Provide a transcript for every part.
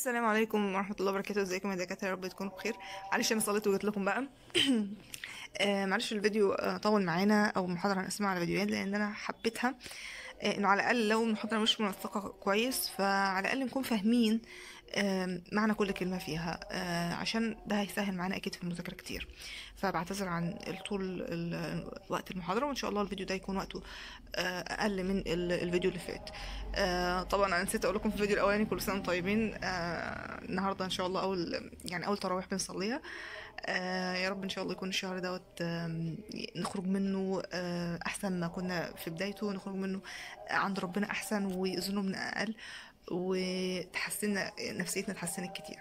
السلام عليكم ورحمة الله وبركاته ازيكم يا دكاترة يا رب تكونوا بخير معلش انا صليت وجيت لكم بقى آه، معلش الفيديو آه، طول معانا او المحاضرة هنقسمها على فيديوهات لان انا حبيتها آه، انه على الاقل لو المحاضرة مش منسقة كويس فعلى الاقل نكون فاهمين آم، معنى كل كلمة فيها آه، عشان ده هيسهل معانا أكيد في المذاكرة كتير فبعتذر عن طول ال- وقت المحاضرة وإن شاء الله الفيديو ده يكون وقته آه، أقل من ال- الفيديو اللي فات آه، طبعا أنا نسيت أقول لكم في الفيديو الأولاني كل سنة وانتم طيبين آه، النهاردة إن شاء الله أول يعني أول تراويح بنصليها آه، يا رب إن شاء الله يكون الشهر دوت آم، نخرج منه آه، أحسن ما كنا في بدايته نخرج منه عند ربنا أحسن وذنوبنا أقل وتحسنا نفسيتنا اتحسنت كتير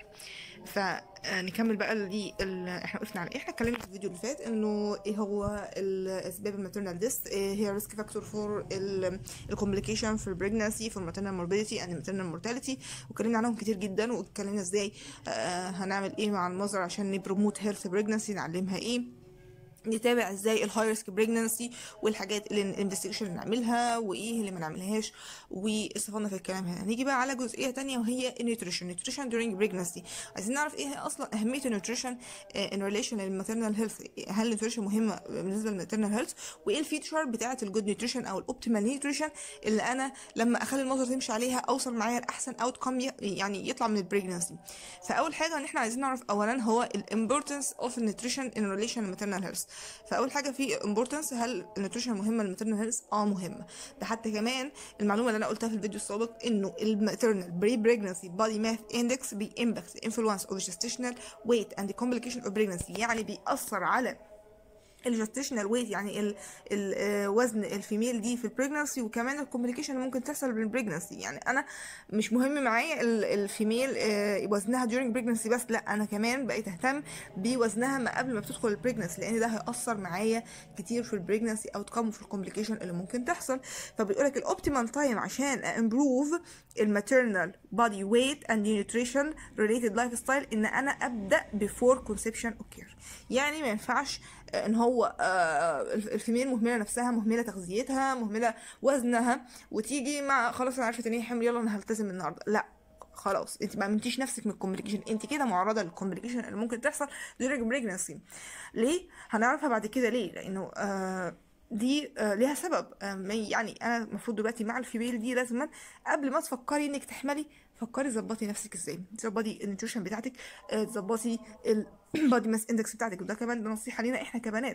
فنكمل بقى اللي ال- احنا وقفنا على ايه احنا اتكلمنا في الفيديو اللي فات انه ايه هو الاسباب الماتيرنال ديست ايه هي ريسك فاكتور فور الكومبليكيشن في البريجنسي في الماتيرنال موربيديتي اند الماتيرنال مورتاليتي واتكلمنا عنهم كتير جدا واتكلمنا ازاي آه، هنعمل ايه مع المذر عشان نبروموت هيلث بريجنسي نعلمها ايه نتابع ازاي الهاي ريسك بريجنسي والحاجات اللي الانفستيجيشن اللي نعملها وايه اللي ما نعملهاش واستفدنا في الكلام هنا نيجي بقى على جزئيه تانية وهي النيوتريشن نيوتريشن during pregnancy عايزين نعرف ايه هي اصلا اهميه النيوتريشن ان ريليشن للماتيرنال هيلث هل النيوتريشن مهمه بالنسبه للماتيرنال هيلث وايه الفيتشر بتاعه الجود نيوتريشن او الاوبتيمال نيوتريشن اللي انا لما اخلي المذر تمشي عليها اوصل معايا لاحسن اوت كوم يعني يطلع من البريجنسي فاول حاجه ان احنا عايزين نعرف اولا هو الامبورتنس اوف النيوتريشن ان ريليشن للماتيرنال هيلث فاول حاجه في امبورتنس هل النيوتريشن مهمه للماتيرنال هيلث اه مهمه ده حتى كمان المعلومه اللي انا قلتها في الفيديو السابق انه الماتيرنال بري بريجنسي بادي ماث اندكس بيمباكت انفلونس اوف جستيشنال ويت اند كومبليكيشن اوف بريجنسي يعني بيأثر على الجستيشنال ويت يعني ال ال آه، وزن الفيميل دي في البريجنسي وكمان الكومبليكيشن اللي ممكن تحصل بالبريجنسي يعني انا مش مهم معايا ال- الفيميل آه، وزنها during pregnancy بس لا انا كمان بقيت اهتم بوزنها ما قبل ما بتدخل البريجنسي لان ده هيأثر معايا كتير في البريجنسي اوت كام وفي الكومبليكيشن اللي ممكن تحصل فبيقولك الاوبتيمال تايم عشان امبروف الماتيرنال بادي ويت اند نيوتريشن ريليتد لايف ستايل ان انا ابدا بيفور كونسبشن اوكير يعني ما ينفعش آه، ان هو آه، الفيميل مهمله نفسها مهمله تغذيتها مهمله وزنها وتيجي مع خلاص انا عرفت ان هي حمل يلا انا هلتزم النهارده لا خلاص انت ما امنتيش نفسك من الكومبليكيشن انت كده معرضه للكومبليكيشن اللي ممكن تحصل during pregnancy ليه هنعرفها بعد كده ليه لانه آه دي آه ليها سبب آه ما- يعني انا المفروض دلوقتي مع الفيميل دي لازما قبل ما تفكري انك تحملي فكري ظبطي نفسك ازاي ظبطي النيوتريشن بتاعتك آه، تظبطي البادي ماس اندكس بتاعتك وده كمان نصيحه لينا احنا كبنات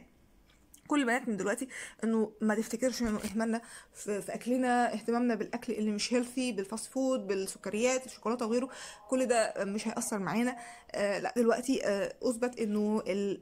كل بنات من دلوقتي انه ما تفتكرش انه اهمالنا في, في اكلنا اهتمامنا بالاكل اللي مش هيلثي بالفاست فود بالسكريات الشوكولاته وغيره كل ده مش هيأثر معانا آه لا دلوقتي آه اثبت انه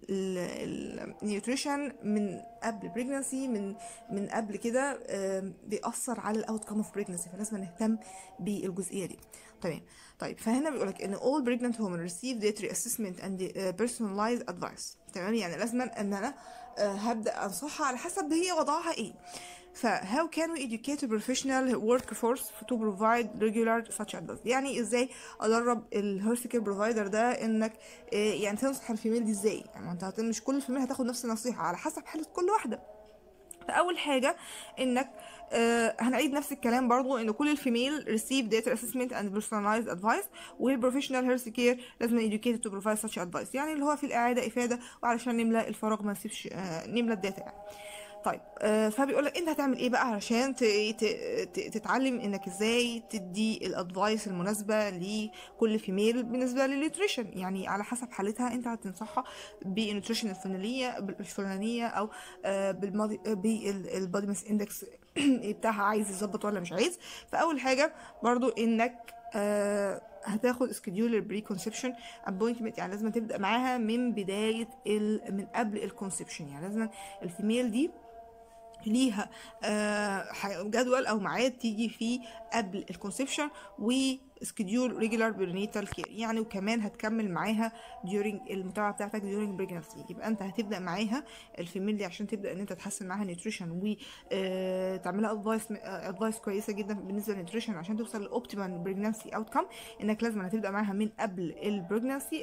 النيوتريشن من قبل بريجنسي من من قبل كده آه بيأثر على الاوت كام اوف بريجنسي فلازم نهتم بالجزئيه دي تمام طيب فهنا بيقول لك ان all pregnant women receive dietary assessment and uh, personalized advice تمام يعني لازم ان انا آه، هبدا انصحها على حسب هي وضعها ايه ف how can we educate a professional workforce to provide regular such advice يعني ازاي ادرب الهيلث كير بروفايدر ده انك آه، يعني تنصح الفيميل دي ازاي يعني انت هت- مش كل الفيميل هتاخد نفس النصيحه على حسب حاله كل واحده فاول حاجه انك آه هنعيد نفس الكلام برضو ان كل الفيميل receive data assessment and personalized advice والبروفيشنال هيلث كير لازم educated to provide such advice يعني اللي هو في الاعاده افاده وعلشان نملى الفراغ ما نسيبش آه نملى الداتا يعني طيب آه فبيقول لك انت هتعمل ايه بقى علشان ت- ت- ت- تتعلم انك ازاي تدي الادفايس المناسبه لكل فيميل بالنسبه للنيوتريشن يعني على حسب حالتها انت هتنصحها بالنيوتريشن الفلانيه الفلانيه او آه بالماضي بالبادي ماس اندكس بتاعها عايز يظبط ولا مش عايز فاول حاجه برضو انك آه هتاخد سكيدول البري كونسبشن ابوينتمنت يعني لازم تبدا معاها من بدايه ال... من قبل الكونسبشن يعني لازم الفيميل دي ليها آه، ح- جدول او ميعاد تيجي فيه قبل الكونسبشن وسكيدول ريجولار برينيتال كير يعني وكمان هتكمل معاها during المتابعه بتاعتك during pregnancy يبقى انت هتبدا معاها الفيميل دي عشان تبدا ان انت تحسن معاها نيوتريشن وتعملها ادفايس ادفايس كويسه جدا بالنسبه للنيوتريشن عشان توصل للاوبتيمال بريجنانسي اوت كام انك لازم هتبدا معاها من قبل البريجنانسي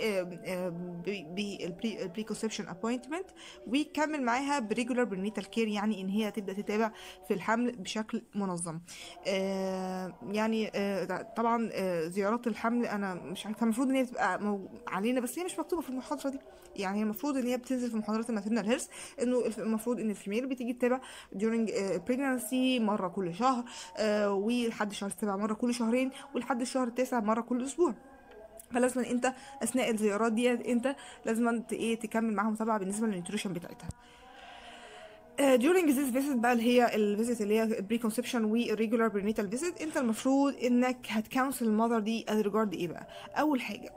بالبري كونسبشن ابوينتمنت ويكمل معاها بريجولار برينيتال كير يعني ان هي تبدا تتابع في الحمل بشكل منظم آه، يعني آه، طبعا آه، زيارات الحمل انا مش عارفه المفروض ان هي بتبقى مو... علينا بس هي مش مكتوبه في المحاضره دي يعني هي المفروض ان هي بتنزل في محاضرات الماتيرنال هيلث انه الف- المفروض ان الفيميل بتيجي تتابع during pregnancy مره كل شهر آه، ولحد شهر السابع مره كل شهرين ولحد الشهر التاسع مره كل اسبوع فلازم انت اثناء الزيارات دي انت لازم ت- ايه تكمل معاهم متابعه بالنسبه للنيوتريشن بتاعتها آه، during this visit بقى اللي هي الفيزيت اللي هي بري كونسبشن والريجولار برينيتال فيزيت انت المفروض انك هتكونسل المذر دي از ريجارد ايه بقى اول حاجه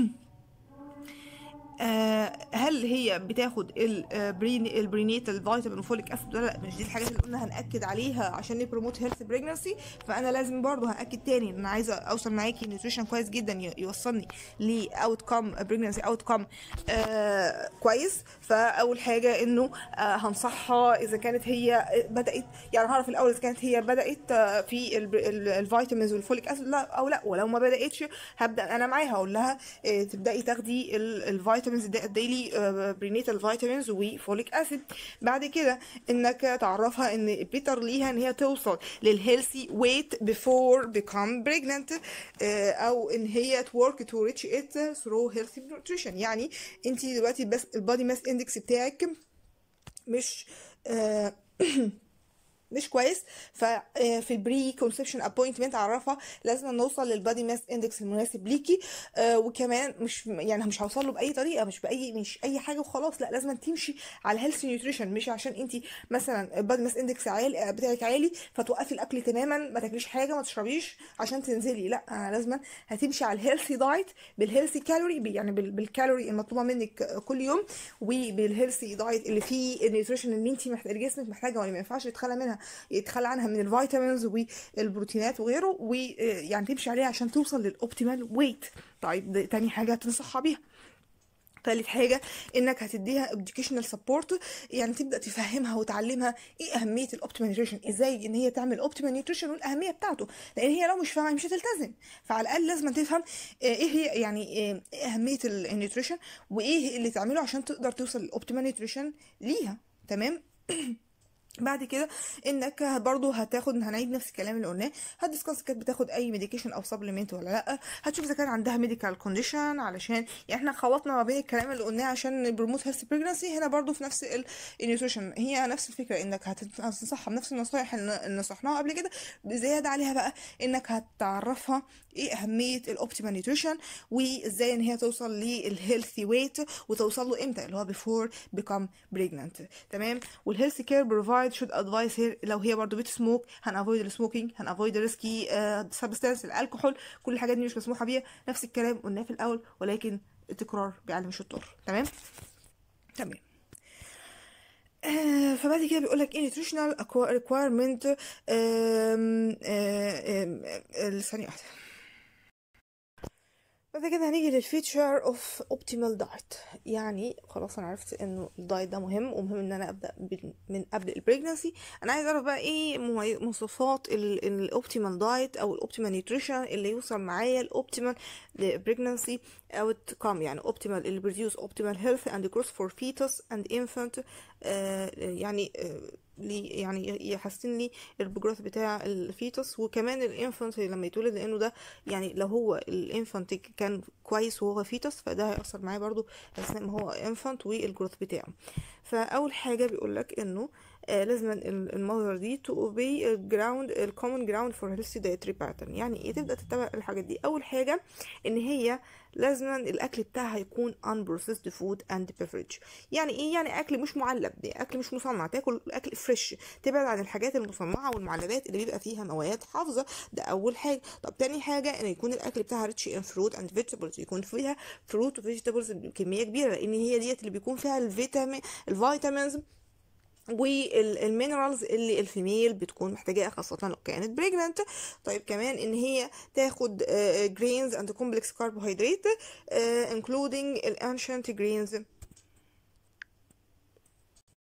آه، هل هي بتاخد البرينيتال فيتامين وفوليك اسيد ولا لا مش دي الحاجات اللي قلنا هنأكد عليها عشان نبروموت هيلث بريجنسي فانا لازم برضه هأكد تاني ان انا عايزه اوصل معاكي نيوتريشن كويس جدا ي- يوصلني لاوت كام بريجنسي اوت كام كويس فاول حاجه انه آه، هنصحها اذا كانت هي بدات يعني هعرف الاول اذا كانت هي بدات آه، في ال- ال- الفيتامينز والفوليك اسيد لا او لا ولو ما بداتش هبدا انا معاها اقول لها آه، تبداي تاخدي ال- الفيتامينز الديلي برينيتال فيتامينز وفوليك اسيد بعد كده انك تعرفها ان بيتر ليها ان هي توصل للهيلثي ويت بيفور بيكام بريجننت او ان هي تورك تو ريتش ات ثرو هيلثي نيوتريشن يعني انت دلوقتي بس البادي ماس اندكس بتاعك مش آه، مش كويس ففي البري كونسبشن ابوينتمنت اعرفها لازم نوصل للبادي ماس اندكس المناسب ليكي آه وكمان مش يعني مش هوصل له باي طريقه مش باي مش اي حاجه وخلاص لا لازم تمشي على هيلث نيوتريشن مش عشان انت مثلا البادي ماس اندكس عالي آه، بتاعك عالي فتوقفي الاكل تماما ما تاكليش حاجه ما تشربيش عشان تنزلي لا انا لازم هتمشي على الهيلثي دايت بالهيلثي كالوري يعني بال- بالكالوري المطلوبه منك كل يوم وبالهيلثي دايت اللي فيه النيوتريشن اللي انت محتاج جسمك محتاجه واللي ما ينفعش يتخلى منها يتخلى عنها من الفيتامينز والبروتينات وغيره ويعني تمشي عليها عشان توصل للاوبتيمال ويت طيب ده تاني حاجه هتنصحها بيها تالت حاجة انك هتديها educational support يعني تبدأ تفهمها وتعلمها ايه اهمية الاوبتيمال نيوتريشن ازاي ان هي تعمل اوبتيمال نيوتريشن والاهمية بتاعته لان هي لو مش فاهمة مش هتلتزم فعلى الاقل لازم تفهم آه، ايه هي يعني آه، ايه اهمية النيوتريشن وايه اللي تعمله عشان تقدر توصل للاوبتيمال نيوتريشن ليها تمام بعد كده انك برضو هتاخد هنعيد نفس الكلام اللي قلناه هتدسكس كانت بتاخد اي ميديكيشن او سبلمنت ولا لا هتشوف اذا كان عندها ميديكال كونديشن علشان يعني احنا خلطنا ما بين الكلام اللي قلناه عشان نبروموت هيلث بريجنسي هنا برضو في نفس النيوتريشن هي نفس الفكره انك هتت- هتنصحها بنفس النصائح اللي نصحناها قبل كده بزياده عليها بقى انك هتعرفها ايه اهميه الاوبتيمال نيوتريشن وازاي ان هي توصل للهيلثي ويت وتوصل له امتى اللي هو بيفور بيكام بريجننت تمام والهيلث كير بروفايد شود ادفايس هير لو هي برضو بتسموك هنافويد السموكينج هنافويد ريسكي سبستانس الكحول كل الحاجات دي مش مسموحه بيها نفس الكلام قلناه في الاول ولكن التكرار بيعلم الشطار تمام تمام آه، فبعد كده بيقول لك ايه nutritional acqui- requirement آم، آه، آم، آه، ثانية واحدة بعد كده هنيجي للفيتشر اوف اوبتيمال دايت يعني خلاص انا عرفت انه الدايت ده مهم ومهم ان انا ابدا بال- من قبل البريجنسي انا عايز اعرف بقى ايه ممي- مواصفات الاوبتيمال دايت او الاوبتيمال نيوتريشن اللي يوصل معايا الاوبتيمال بريجنسي outcome يعني optimal اللي produce optimal health and growth for fetus and infant آه يعني آه لي يعني يحسن لي الجروث بتاع الفيتوس وكمان الانفانت لما يتولد لانه ده يعني لو هو الانفانت كان كويس وهو فيتوس فده هيأثر معاه برضو اثناء ما هو انفانت والجروث بتاعه فاول حاجه بيقول لك انه آه لازم المذر دي تو اوبي الجراوند الكومن جراوند فور هيلثي دايتري باترن يعني ايه تبدا تتبع الحاجات دي اول حاجه ان هي لازما الاكل بتاعها يكون unprocessed food and beverage يعني ايه يعني اكل مش معلب يعني اكل مش مصنع تاكل اكل فريش تبعد عن الحاجات المصنعه والمعلبات اللي بيبقى فيها مواد حافظه ده اول حاجه طب تاني حاجه ان يكون الاكل بتاعها ريتش ان فروت اند فيجيتابلز يكون فيها فروت وفيجيتابلز بكميه كبيره لان هي ديت اللي بيكون فيها الفيتامين الفيتامينز والمينرالز اللي الفيميل بتكون محتاجاها خاصة لو كانت بريجننت طيب كمان ان هي تاخد جرينز اند كومبلكس كاربوهيدرات including الانشنت جرينز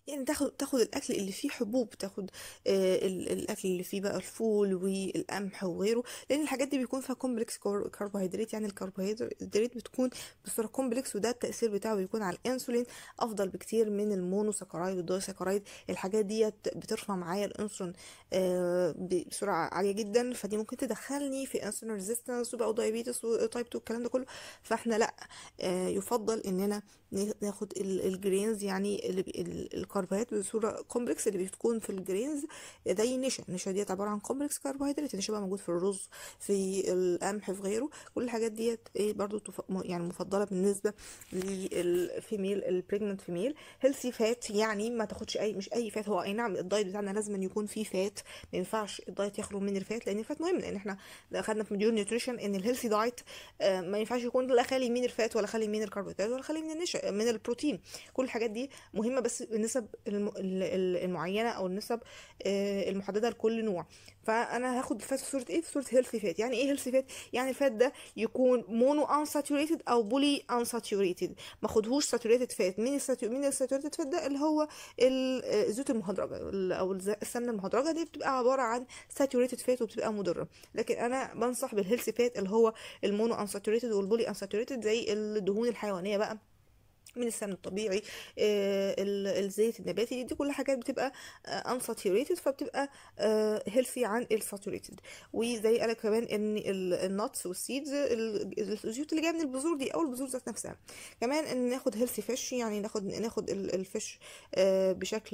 يعني تاخد تاخد الاكل اللي فيه حبوب تاخد آه ال- الاكل اللي فيه بقى الفول والقمح وغيره لان الحاجات دي بيكون فيها كومبلكس كربوهيدرات يعني الكربوهيدرات بتكون بصوره كومبلكس وده التاثير بتاعه بيكون على الانسولين افضل بكتير من المونوساكرايد والدايساكرايد الحاجات ديت بترفع معايا الانسولين آه بسرعه عاليه جدا فدي ممكن تدخلني في انسولين ريزيستنس وبقى دايابيتس وتايب 2 الكلام ده كله فاحنا لا آه يفضل اننا ناخد ال- الجرينز يعني اللي بي- ال- الكربوهيدرات بصوره كومبلكس اللي بتكون في الجرينز زي النشا النشا ديت عباره عن كومبلكس كربوهيدرات النشا بقى موجود في الرز في القمح في غيره كل الحاجات ديت ايه برضو تف... م- يعني مفضله بالنسبه للفيميل البريجننت فيميل هيلثي فات يعني ما تاخدش اي مش اي فات هو اي نعم الدايت بتاعنا لازم أن يكون فيه فات ما ينفعش الدايت يخلو من الفات لان الفات مهم لان احنا اخدنا في مديول نيوتريشن ان الهيلثي دايت آه، ما ينفعش يكون لا خالي من الفات ولا خالي من الكربوهيدرات ولا خالي من النشا من البروتين كل الحاجات دي مهمه بس النسب الم- ال- ال- المعينه او النسب آه، المحدده لكل نوع فانا هاخد الفات في صوره ايه في صوره هيلثي فات يعني ايه هيلثي فات يعني الفات ده يكون مونو انساتوريتد او بولي انساتوريتد ما اخدهوش ساتوريتد فات مين الساتو... مين الساتوريتد فات ده اللي هو ال- آه، الزيوت المهدرجه ال- او الز- السمنه المهدرجه دي بتبقى عباره عن ساتوريتد فات وبتبقى مضره لكن انا بنصح بالهيلثي فات اللي هو المونو انساتوريتد والبولي انساتوريتد زي الدهون الحيوانيه بقى من السمن الطبيعي آه، ال- الزيت النباتي دي, دي كل حاجات بتبقى unsaturated فبتبقى هيلثي عن الساتوريتد وزي قالك كمان ان النتس والسيدز الزيوت اللي جايه من البذور دي او البذور ذات نفسها كمان ان ناخد هيلثي فيش يعني ناخد ناخد ال- الفيش آه، بشكل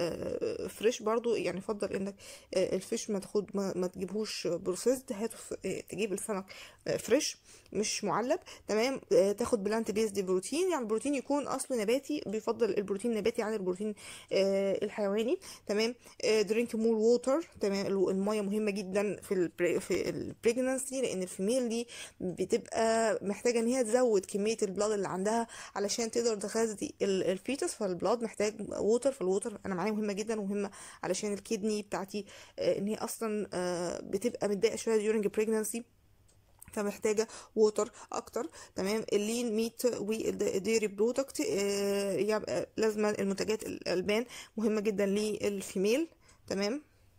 فريش برضو يعني يفضل انك آه، الفيش ما تاخد ما, ما تجيبهوش بروسيسد هاته ف- آه، تجيب السمك فريش مش معلب تمام آه، تاخد بلانت بيزد بروتين يعني البروتين يكون اصله نباتي بيفضل البروتين النباتي عن البروتين آه، الحيواني تمام درينك مور ووتر تمام ال- الميه مهمه جدا في البري في البريجنانسي لان الفيميل دي بتبقى محتاجه ان هي تزود كميه البلاد اللي عندها علشان تقدر تغذي ال- الفيتس فالبلاد محتاج ووتر فالووتر انا معايا مهمه جدا ومهمه علشان الكدني بتاعتي آه، ان هي اصلا آه، بتبقى متضايقه شويه during pregnancy فمحتاجه ووتر اكتر تمام اللين ميت والديري برودكت يبقى لازم المنتجات الالبان مهمه جدا للفيميل تمام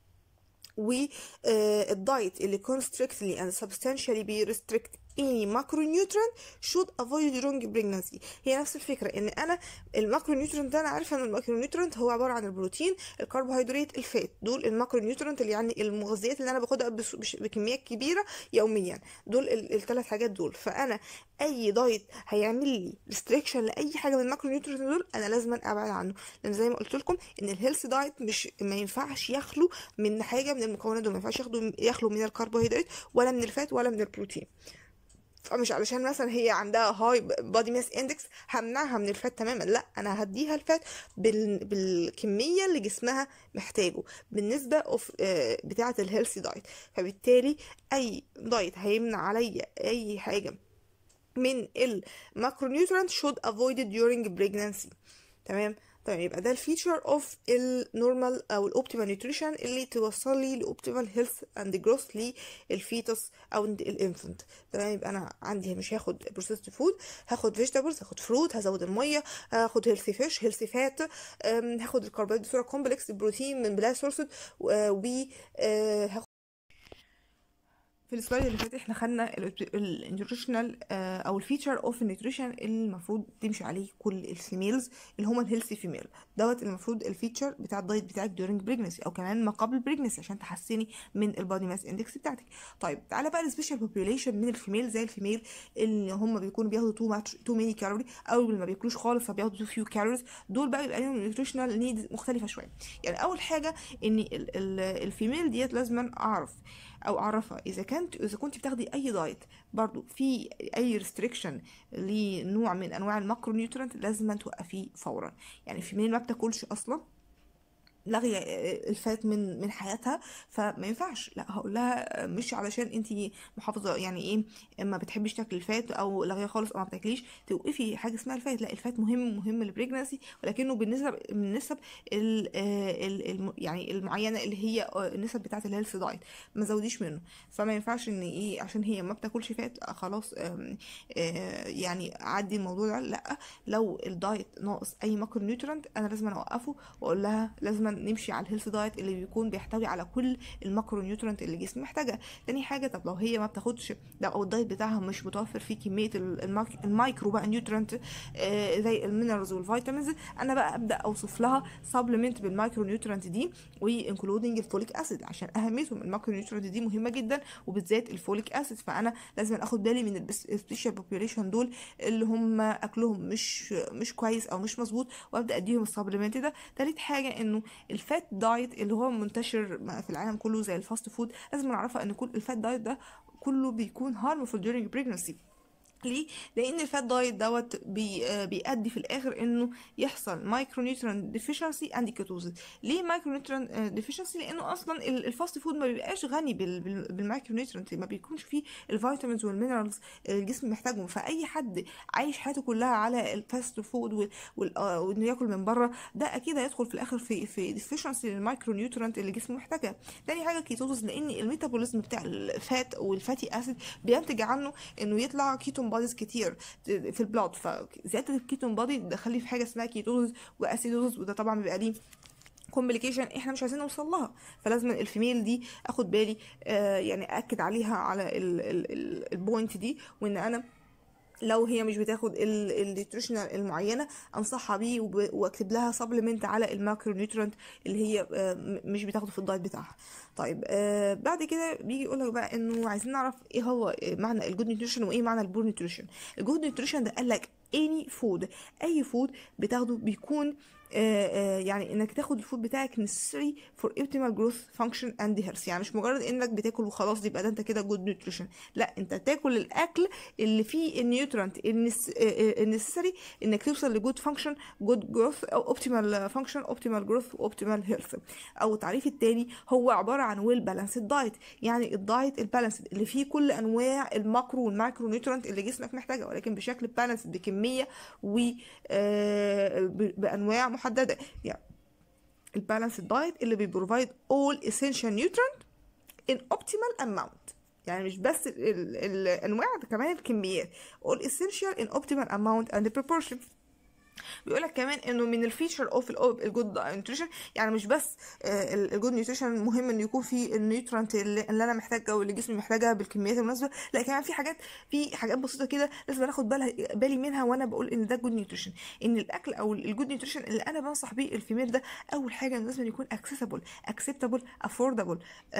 والدايت اللي constrictly and substantially be restrict any macronutrient should avoid during pregnancy هي نفس الفكرة ان انا الماكرونيوترنت ده انا عارفة ان الماكرونيوترنت هو عبارة عن البروتين الكربوهيدرات الفات دول الماكرونيوترنت اللي يعني المغذيات اللي انا باخدها بس- بش- بكميات كبيرة يوميا دول الثلاث حاجات دول فانا اي دايت هيعمل لي ريستريكشن لاي حاجه من الماكرونيوترنت دول انا لازم ابعد عنه لان زي ما قلت لكم ان الهيلث دايت مش ما ينفعش يخلو من حاجه من المكونات دول ما ينفعش ياخدوا يخلو من الكربوهيدرات ولا من الفات ولا من البروتين فمش علشان مثلا هي عندها هاي بادي ماس اندكس همنعها من الفات تماما لا انا هديها الفات بال... بالكميه اللي جسمها محتاجه بالنسبه أوف... آه، بتاعه الهيلثي دايت فبالتالي اي دايت هيمنع عليا اي حاجه من الماكرونيوترنت should avoided during pregnancy تمام طيب يبقى ده الفيتشر اوف النورمال او الاوبتيمال نيوتريشن اللي توصل لي لاوبتيمال هيلث اند جروث للفيتس او الانفنت تمام يبقى انا عندي مش هاخد بروسيسد فود هاخد فيجيتابلز هاخد فروت هزود الميه هاخد هيلثي فيش هيلثي فات هاخد الكربوهيدرات بصوره كومبلكس البروتين من بلا سورسد و آه، هاخد في السلايد اللي فات احنا خدنا النيوتريشنال او الفيتشر اوف النيوتريشن اللي المفروض تمشي عليه كل الفيميلز اللي هم الهيلثي فيميل دوت المفروض الفيتشر بتاع الدايت بتاعك دورينج بريجنسي او كمان ما قبل بريجنسي عشان تحسني من البادي ماس اندكس بتاعتك طيب تعالى بقى السبيشال بوبيوليشن من الفيميل زي الفيميل اللي هم بيكونوا بياخدوا تو ماتش تو ميني كالوري او اللي ما بياكلوش خالص فبياخدوا تو فيو كالوريز دول بقى بيبقى لهم نيوتريشنال نيدز مختلفه شويه يعني اول حاجه ان ال- ال- الفيميل ديت لازم اعرف او اعرفها اذا كنت اذا كنت بتاخدي اي دايت برضو في اي ريستريكشن لنوع من انواع الماكرو نيوترنت لازم توقفيه فورا يعني في مين ما بتاكلش اصلا لاغيه الفات من من حياتها فما ينفعش لا هقول لها مش علشان انت محافظه يعني ايه ما بتحبيش تاكلي الفات او لاغيه خالص او ما بتاكليش توقفي حاجه اسمها الفات لا الفات مهم مهم للبريجنسي ولكنه بالنسبه بالنسب ال ال ال يعني المعينه اللي هي النسب بتاعه الهيلث دايت ما زوديش منه فما ينفعش ان ايه عشان هي ما بتاكلش فات خلاص آم، آه، يعني عدي الموضوع ده لا لو الدايت ناقص اي ماكرو نيوترنت انا لازم اوقفه واقول لها لازم نمشي على الهيلث دايت اللي بيكون بيحتوي على كل الماكرو نيوترنت اللي الجسم محتاجها تاني حاجه طب لو هي ما بتاخدش لو او الدايت بتاعها مش متوفر فيه كميه ال- الماك- المايكرو بقى نيوترنت آه، زي المينرالز والفيتامينز انا بقى ابدا اوصف لها سبلمنت بالمايكرو نيوترنت دي وانكلودنج الفوليك اسيد عشان اهميتهم الماكرو نيوترنت دي مهمه جدا وبالذات الفوليك اسيد فانا لازم اخد بالي من السبيشال بوبيوليشن دول اللي هم اكلهم مش مش كويس او مش مظبوط وابدا اديهم السبلمنت ده تالت حاجه انه الفات دايت اللي هو منتشر في العالم كله زي الفاست فود لازم نعرفها ان كل الفات دايت ده كله بيكون harmful during pregnancy ليه؟ لأن الفات دايت دوت بي آه بيؤدي في الآخر إنه يحصل مايكرو نيوترين ديفيشنسي أند كيتوزيس. ليه مايكرو نيوترين ديفيشنسي؟ لأنه أصلا ال- الفاست فود ما بيبقاش غني بال- بال- بالمايكرو نيوترين ما بيكونش فيه الفيتامينز والمينرالز اللي الجسم محتاجهم فأي حد عايش حياته كلها على الفاست فود وال- وال- آه، وإنه ياكل من بره ده أكيد هيدخل في الآخر في في ديفيشنسي للمايكرو نيوترين اللي جسمه محتاجها. تاني حاجة كيتوزيس لأن الميتابوليزم بتاع الفات والفاتي أسيد بينتج عنه انه يطلع كيتون بوديز كتير في البلاد فزياده الكيتون بودي تدخلي في حاجه اسمها كيتوز واسيدوز وده طبعا بيبقى ليه كومبليكيشن احنا مش عايزين نوصل لها فلازم الفيميل دي اخد بالي آه يعني اكد عليها على البوينت دي وان انا لو هي مش بتاخد النيوتريشنال المعينه انصحها بيه وب- واكتب لها سبلمنت على الماكرو نيوترنت اللي هي آه، م- مش بتاخده في الدايت بتاعها طيب آه بعد كده بيجي يقول لك بقى انه عايزين نعرف ايه هو معنى الجود نيوتريشن وايه معنى البور نيوتريشن الجود نيوتريشن ده قال لك اني فود اي فود بتاخده بيكون آه، آه، يعني انك تاخد الفود بتاعك necessary for optimal growth function and health يعني مش مجرد انك بتاكل وخلاص يبقى ده انت كده جود نيوتريشن لا انت تاكل الاكل اللي فيه النيوترنت النسيسري انك توصل لجود فانكشن جود جروث او اوبتيمال فانكشن اوبتيمال جروث واوبتيمال هيلث او التعريف التاني هو عباره عن ويل بالانسد دايت يعني الدايت البالانسد اللي فيه كل انواع الماكرو والمايكرو نيوترنت اللي جسمك محتاجها ولكن بشكل بالانسد بكميه و آه، ب- بانواع محدده يعني البالانس دايت اللي بيبروفايد all essential nutrient in optimal amount يعني مش بس ال- ال- الانواع ده كمان الكميات all essential in optimal amount and proportion بيقول لك كمان انه من الفيتشر اوف الجود نيوتريشن يعني مش بس الجود نيوتريشن مهم انه يكون فيه النيوترنت اللي اللي انا محتاجها واللي جسمي محتاجها بالكميات المناسبه لا كمان في حاجات في حاجات بسيطه كده لازم اخد بالها بالي منها وانا بقول ان ده جود نيوتريشن ان الاكل او الجود نيوتريشن اللي انا بنصح بيه الفيميل ده اول حاجه إنه لازم يكون اكسسبل اكسبتابل افوردبل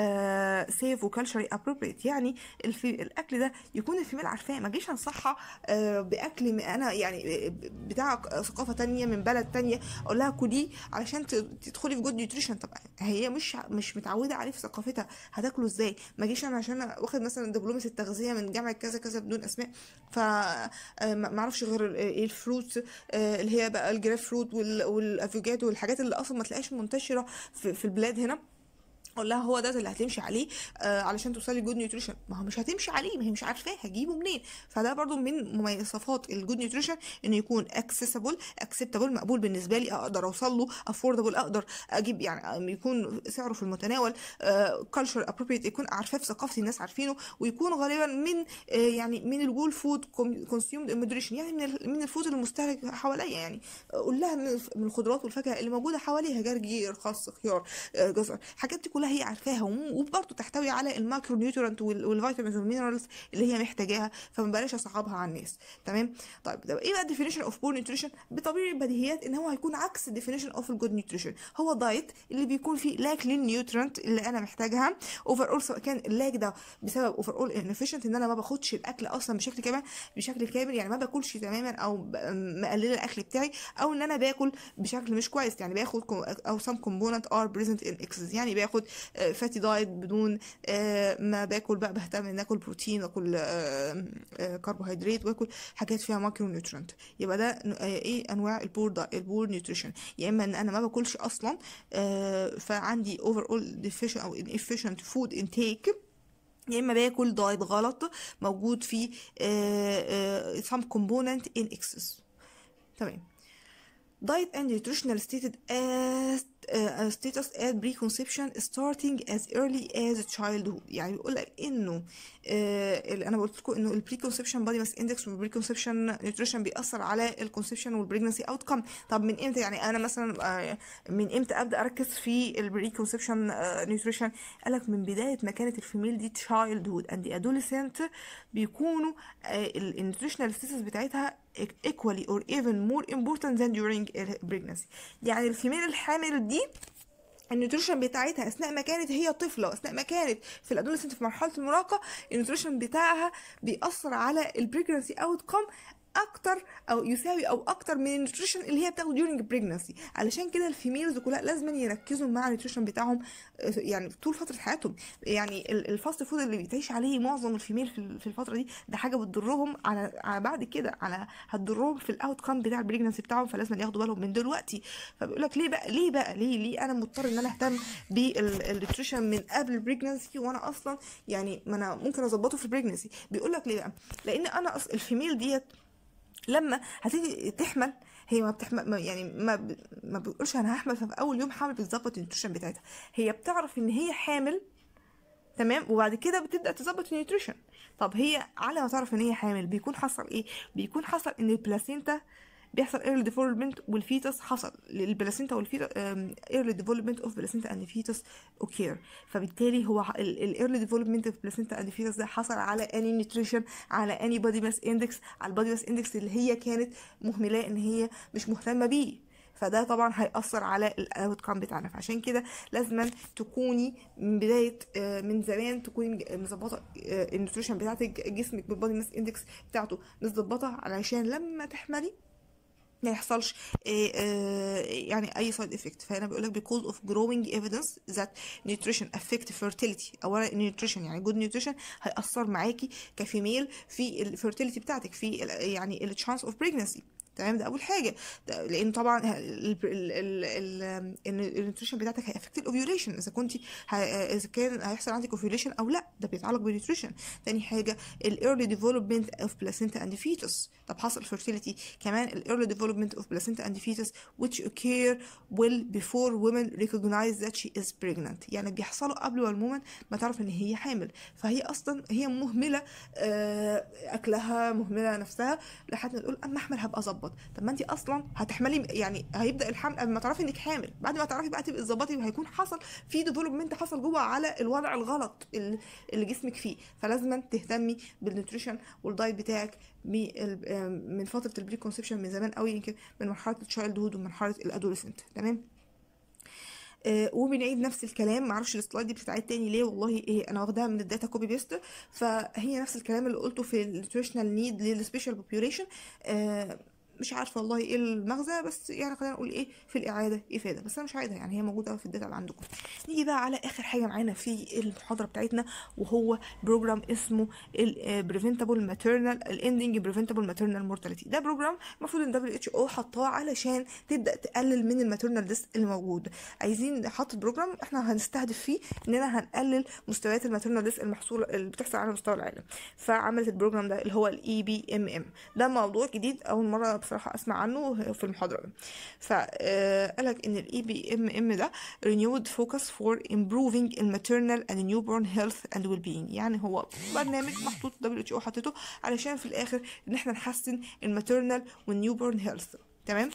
سيف وكالتشري ابروبريت يعني الفي الاكل ده يكون الفيميل عارفاه ما اجيش انصحها آه، باكل م- انا يعني بتاع ثقافه تانية من بلد تانية اقول لها كليه علشان ت- تدخلي في جود نيوتريشن طب هي مش مش متعوده عليه في ثقافتها هتاكله ازاي ما اجيش انا عشان واخد مثلا دبلومه التغذيه من جامعه كذا كذا بدون اسماء ف آه، ما ما اعرفش غير ال- ايه الفروتس آه، اللي هي بقى الجريب فروت وال- والافوكادو والحاجات اللي اصلا ما تلاقيش منتشره في, في البلاد هنا اقول لها هو ده اللي هتمشي عليه آه علشان توصلي جود نيوتريشن ما هو مش هتمشي عليه ما هي مش عارفاه هجيبه منين فده برضو من مميزات الجود نيوتريشن انه يكون اكسسبل اكسبتابل مقبول بالنسبه لي اقدر اوصل له افوردبل اقدر اجيب يعني يكون سعره في المتناول كلتشر ابروبريت يكون عارفاه في ثقافتي الناس عارفينه ويكون غالبا من آه يعني من الجول فود كونسيومد مودريشن يعني من ال- من الفود المستهلك حواليا يعني قول لها من الف- من الخضروات والفاكهه اللي موجوده حواليها جرجير خس خيار آه، جزر الحاجات دي كلها هي عارفاها وم- وبرضه تحتوي على الماكرو نيوترنت وال- والفيتامينز والمينرالز اللي هي محتاجاها فما بلاش اصعبها على الناس تمام طيب ده ايه بقى الديفينيشن اوف بور نيوتريشن بطبيعي البديهيات ان هو هيكون عكس الديفينيشن اوف الجود نيوتريشن هو دايت اللي بيكون فيه لاك للنيوترنت اللي انا محتاجها اوفر اول سواء كان اللاك ده بسبب اوفر اول انفيشنت ان انا ما باخدش الاكل اصلا بشكل كامل بشكل كامل يعني ما باكلش تماما او ب- مقلله الاكل بتاعي او ان انا باكل بشكل مش كويس يعني باخد كو- او some component are present in excess يعني باخد فاتي دايت بدون آه، ما باكل بقى بهتم ان اكل بروتين واكل آه، آه، كربوهيدرات واكل حاجات فيها مايكرو نيوترينت يبقى ده ن- آه، ايه انواع البور دا البور نيوتريشن يا اما ان انا ما باكلش اصلا آه، فعندي اوفر اول ديفيشن او inefficient فود انتيك يا اما باكل دايت غلط موجود فيه آه، آه، some component in excess تمام diet and nutritional stated as uh, status at preconception starting as early as childhood يعني بيقول لك انه آه اللي انا قلت لكم انه البريكونسبشن بادي ماس اندكس والبريكونسبشن نيوتريشن بيأثر على الكونسبشن والبريجنسي اوت كم طب من امتى يعني انا مثلا آه من امتى ابدا اركز في البريكونسبشن نيوتريشن قال لك من بدايه ما كانت الفيميل دي childhood and adolescent بيكونوا النيوتريشنال ستاتس بتاعتها equally or even more important than during pregnancy يعني الفيميل الحامل دي النيوتريشن بتاعتها اثناء ما كانت هي طفله اثناء ما كانت في الادولسنت في مرحله المراهقه النيوتريشن بتاعها بيأثر على البريجنسي اوت كوم اكتر او يساوي او اكتر من النيوتريشن اللي هي بتاخده during pregnancy علشان كده الفيميلز كلها لازم يركزوا مع النيوتريشن بتاعهم آه، يعني طول فتره حياتهم يعني ال- الفاست فود اللي بتعيش عليه معظم الفيميل في ال- في الفتره دي ده حاجه بتضرهم على, على بعد كده على هتضرهم في الاوت كام بتاع البريجنسي بتاعهم فلازم ياخدوا بالهم من دلوقتي فبيقول لك ليه بقى ليه بقى ليه ليه انا مضطر ان انا اهتم بالنيوتريشن من قبل البريجنسي وانا اصلا يعني ما انا ممكن اظبطه في البريجنسي بيقول لك ليه بقى لان انا أص... الفيميل ديت لما هتيجي تحمل هي ما بتحمل ما- يعني ما ب... ما بتقولش انا هحمل ففي اول يوم حمل بتظبط النيوتريشن بتاعتها هي بتعرف ان هي حامل تمام وبعد كده بتبدا تظبط النيوتريشن طب هي على ما تعرف ان هي حامل بيكون حصل ايه بيكون حصل ان البلاسينتا بيحصل ايرلي ديفلوبمنت والفيتس حصل البلاسينتا والفيتس ايرلي ديفلوبمنت اوف بلاسينتا اند فيتس اوكير فبالتالي هو الايرلي ديفلوبمنت اوف بلاسينتا اند فيتس ده حصل على اني نيوتريشن على اني بودي ماس اندكس على البودي ماس اندكس اللي هي كانت مهملاه ان هي مش مهتمه بيه فده طبعا هيأثر على الاوت كام بتاعنا فعشان كده لازما تكوني من بدايه آه، من زمان تكوني مظبطه آه، النيوتريشن بتاعتك جسمك بالبودي ماس اندكس بتاعته مظبطه علشان لما تحملي ما يحصلش آه، آه، يعني اي سايد افكت فهنا بيقول لك because of growing evidence that nutrition affect fertility اولا النيوتريشن يعني good nutrition هيأثر معاكي كفيميل في الفيرتيليتي بتاعتك في ال- يعني التشانس اوف pregnancy تمام ده اول حاجه ده لان طبعا النيوتريشن بتاعتك هيأفكت الاوفيوليشن اذا كنت اذا كان هيحصل عندك اوفيوليشن او لا ده بيتعلق بالنيوتريشن تاني حاجه الايرلي ديفلوبمنت اوف بلاسينتا اند فيتس طب حصل fertility كمان الايرلي ديفلوبمنت اوف بلاسينتا اند فيتس which occur well before women recognize that she is pregnant يعني بيحصلوا قبل ما الومن ما تعرف ان هي حامل فهي اصلا هي مهمله آه، اكلها مهمله نفسها لحد ما تقول اما احمل هبقى اظبط طب ما انت اصلا هتحملي يعني هيبدا الحمل قبل ما تعرفي انك حامل بعد ما تعرفي بقى تبقي تظبطي وهيكون حصل في ديفلوبمنت حصل جوه على الوضع الغلط اللي اللي جسمك فيه فلازم تهتمي بالنيوتريشن والدايت بتاعك بال- آه، من فتره البري كونسبشن من زمان قوي يمكن من مرحله التشايلد هود ومن مرحله الادوليسنت تمام آه، وبنعيد نفس الكلام معرفش السلايد دي بتتعاد تاني ليه والله ايه انا واخداها من الداتا كوبي بيست فهي نفس الكلام اللي قلته في النيوتريشنال نيد للسبيشال بوبيوليشن مش عارفه والله ايه المغزى بس يعني خلينا نقول ايه في الاعاده افاده بس انا مش عايزها يعني هي موجوده في الداتا اللي عندكم نيجي بقى على اخر حاجه معانا في المحاضره بتاعتنا وهو بروجرام اسمه البريفنتابل ماتيرنال الاندنج بريفنتابل ماتيرنال مورتاليتي ده بروجرام المفروض ان دبليو اتش او حطاه علشان تبدا تقلل من الماتيرنال ديس اللي موجود عايزين حاطط بروجرام احنا هنستهدف فيه اننا هنقلل مستويات الماتيرنال ديس المحصوله اللي بتحصل على مستوى العالم فعملت البروجرام ده اللي هو الاي بي ام ام ده موضوع جديد اول مره بصراحه اسمع عنه في المحاضره فقال لك ان الاي بي ام ام ده renewed focus for improving maternal and newborn health and well-being يعني هو برنامج محطوط دبليو اتش او حطيته علشان في الاخر ان احنا نحسن الماتيرنال والنيوبورن هيلث تمام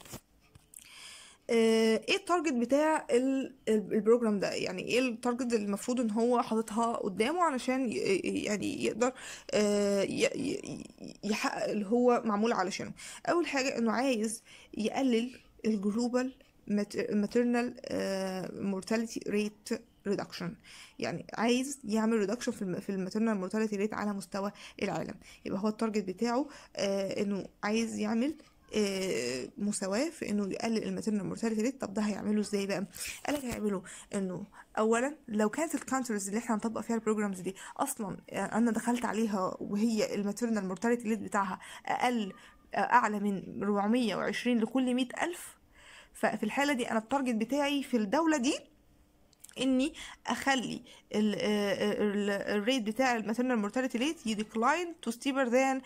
آه، ايه التارجت بتاع ال- ال- البروجرام ده يعني ايه التارجت اللي المفروض ان هو حاططها قدامه علشان ي- يعني يقدر آه، ي- ي- يحقق اللي هو معمول علشانه اول حاجه انه عايز يقلل الجلوبال maternal mortality rate reduction يعني عايز يعمل ريدكشن في الم- في الماتيرنال مورتاليتي ريت على مستوى العالم يبقى هو التارجت بتاعه آه انه عايز يعمل آه، مساواة في انه يقلل الماتيرنال مورتاليتي ريت طب ده هيعمله ازاي بقى قال لك هيعمله انه اولا لو كانت الكانترز اللي احنا هنطبق فيها البروجرامز دي اصلا آه، انا دخلت عليها وهي الماتيرنال مورتاليتي ريت بتاعها اقل آه، اعلى من 420 لكل 100 الف ففي الحالة دي انا التارجت بتاعي في الدولة دي اني اخلي الريت بتاع الماتيرنال مورتاليتي ريت يديكلاين تو ستيبر ذان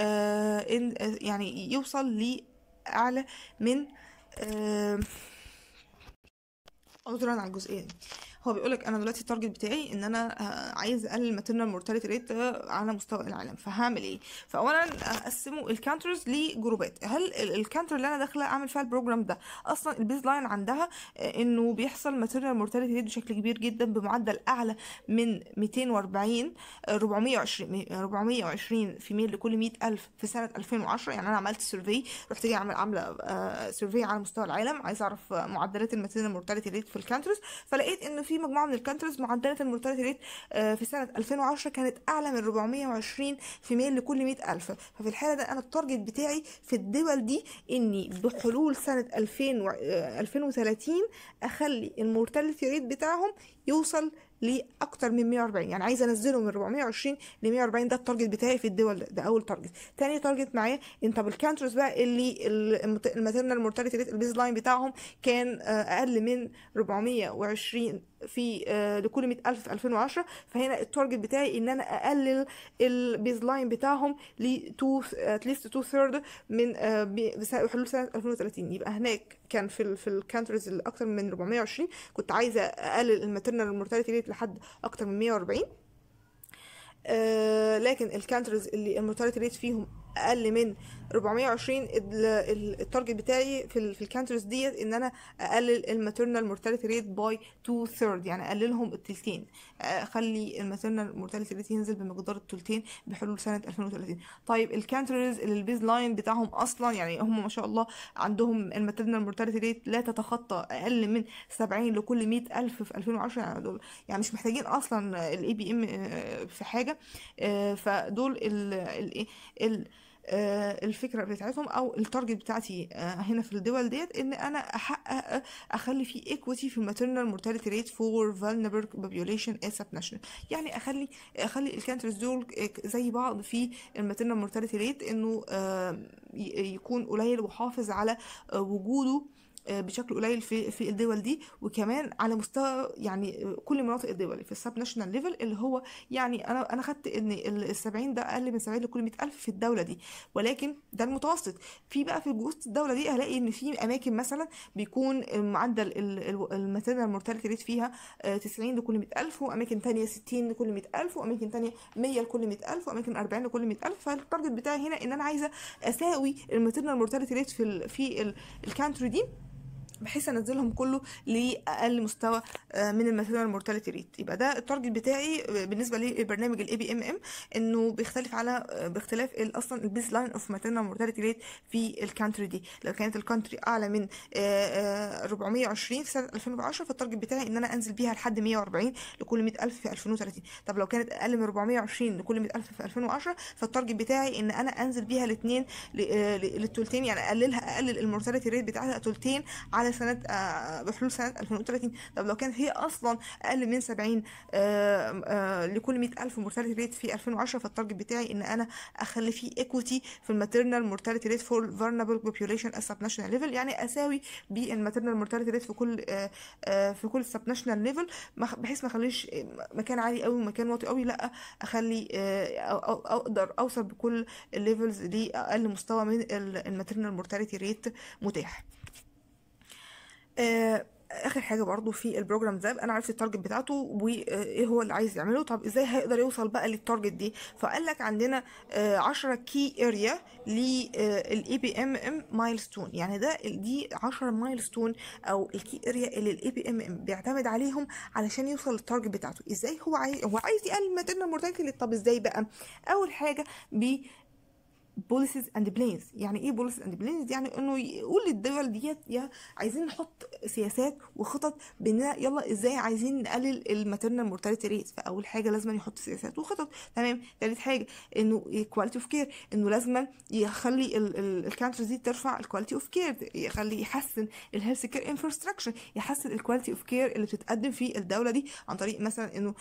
يعني يوصل لاعلى من آه، عذرا على الجزئيه دي هو بيقولك انا دلوقتي التارجت بتاعي ان انا آه، عايز اقلل الماتيرنال مورتاليتي ريت على مستوى العالم فهعمل ايه فاولا اقسمه الكانترز لجروبات هل الكانتر اللي انا داخله اعمل فيها البروجرام ده اصلا البيز لاين عندها آه، انه بيحصل ماتيرنال مورتاليتي ريت بشكل كبير جدا بمعدل اعلى من 240 آه، 420 420 في ميل لكل 100 الف في سنه 2010 يعني انا عملت سيرفي رحت جاي عامل عامله سيرفي على مستوى العالم عايز اعرف آه، معدلات الماتيرنال مورتاليتي ريت في الكانترز فلقيت انه في مجموعه من الكانترز معدلات المورتاليتي ريت آه، في سنه 2010 كانت اعلى من 420 في ميل لكل 100 الف ففي الحاله ده انا التارجت بتاعي في الدول دي اني بحلول سنه 2000 و- آه، 2030 اخلي المورتاليتي ريت بتاعهم يوصل لاكتر من 140 يعني عايزه انزله من 420 ل 140 ده التارجت بتاعي في الدول ده, ده اول تارجت تاني تارجت معايا انت بالكانترز بقى اللي الماتيرنال مورتاليتي ريت البيز لاين بتاعهم كان آه، اقل من 420 في آه، لكل 100 الف في 2010 فهنا التارجت بتاعي ان انا اقلل البيز لاين بتاعهم ل 2 اتليست 2 ثيرد من آه، ب- بس- بحلول سنه 2030 يبقى هناك كان في ال في الكانترز اللي اكتر من 420 كنت عايزه اقلل الماتيرنال مورتاليتي ريت لحد اكتر من 140 آه لكن الكانترز اللي المورتاليتي ريت فيهم اقل من 420 ال- ال- التارجت بتاعي في ال في الكانترز ديت ان انا اقلل الماتيرنال مورتاليتي ريت باي 2 ثيرد يعني اقللهم التلتين اخلي الماتيرنال مورتاليتي ريت ينزل بمقدار التلتين بحلول سنه 2030 طيب الكانترز اللي البيز لاين بتاعهم اصلا يعني هم ما شاء الله عندهم الماتيرنال مورتاليتي ريت لا تتخطى اقل من 70 لكل 100 الف في 2010 يعني دول يعني مش محتاجين اصلا الاي بي ام في حاجه آه، فدول ال ال ال آه، الفكره بتاعتهم او التارجت بتاعتي آه، هنا في الدول ديت ان انا احقق اخلي في ايكويتي في الماتيرنال مورتاليتي ريت فور فولنربل بوبيوليشن از سب ناشونال يعني اخلي اخلي الكانترز دول زي بعض في الماتيرنال مورتاليتي ريت انه آه، ي- يكون قليل وحافظ على آه، وجوده آه، بشكل قليل في في الدول دي وكمان على مستوى يعني آه، كل مناطق الدول في السب ناشونال ليفل اللي هو يعني انا انا خدت ان ال 70 ده اقل من 70 لكل 100 الف في الدوله دي ولكن ده المتوسط في بقى في وسط الدوله دي هلاقي ان في اماكن مثلا بيكون معدل الماتيرنال مورتاليتي ريت فيها آه، 90 لكل 100 الف واماكن تانية 60 لكل 100 الف واماكن تانية 100 لكل 100 الف واماكن 40 لكل 100 الف فالتارجت بتاعي هنا ان انا عايزه اساوي الماتيرنال مورتاليتي ريت في ال في ال- الكانتري دي بحيث انزلهم كله لاقل مستوى آه، من الماتيريال مورتاليتي ريت يبقى ده التارجت بتاعي آه، بالنسبه لبرنامج الاي بي ام ام انه بيختلف على آه، باختلاف ال- اصلا البيز لاين اوف ماتيريال مورتاليتي ريت في الكانتري دي لو كانت الكانتري اعلى من آه، آه، 420 في سنه 2010 فالتارجت بتاعي ان انا انزل بيها لحد 140 لكل 100000 في 2030 طب لو كانت اقل من 420 لكل 100000 في 2010 فالتارجت بتاعي ان انا انزل بيها الاثنين للتلتين يعني اقللها اقلل المورتاليتي ريت بتاعتها تلتين على سنه آه، بحلول سنه 2030 طب لو كانت هي اصلا اقل من 70 آه، آه، لكل 100000 مورتاليتي ريت في 2010 فالتارجت بتاعي ان انا اخلي فيه ايكويتي في الماتيرنال مورتاليتي ريت فور فولنربل بوبيوليشن از سب ناشونال ليفل يعني اساوي بالماتيرنال مورتاليتي ريت في كل آه، آه، في كل سب ناشونال ليفل بحيث ما اخليش مكان عالي قوي ومكان واطي قوي لا اخلي آه، أو- أو- اقدر اوصل بكل الليفلز لاقل مستوى من الماتيرنال مورتاليتي ريت متاح آه، اخر حاجه برضو في البروجرام ده انا عرفت التارجت بتاعته وايه هو اللي عايز يعمله طب ازاي هيقدر يوصل بقى للتارجت دي فقال لك عندنا 10 كي اريا للاي بي ام ام مايلستون يعني ده دي 10 مايلستون او الكي اريا اللي الاي بي ام ام بيعتمد عليهم علشان يوصل للتارجت بتاعته ازاي هو عايز هو عايز يقلل الماتيرنال مورتاليتي طب ازاي بقى اول حاجه بي بوليسيز اند بلانز يعني ايه بوليسيز اند بلانز يعني انه يقول للدول ديت يا عايزين نحط سياسات وخطط بناء يلا ازاي عايزين نقلل الماتيرنال مورتاليتي ريت فاول حاجه لازم يحط سياسات وخطط تمام ثالث حاجه انه كواليتي اوف كير انه لازم يخلي الكانتريز دي ترفع الكواليتي اوف كير يخلي يحسن الهيلث كير انفراستراكشر يحسن الكواليتي اوف كير اللي بتتقدم في الدوله دي عن طريق مثلا انه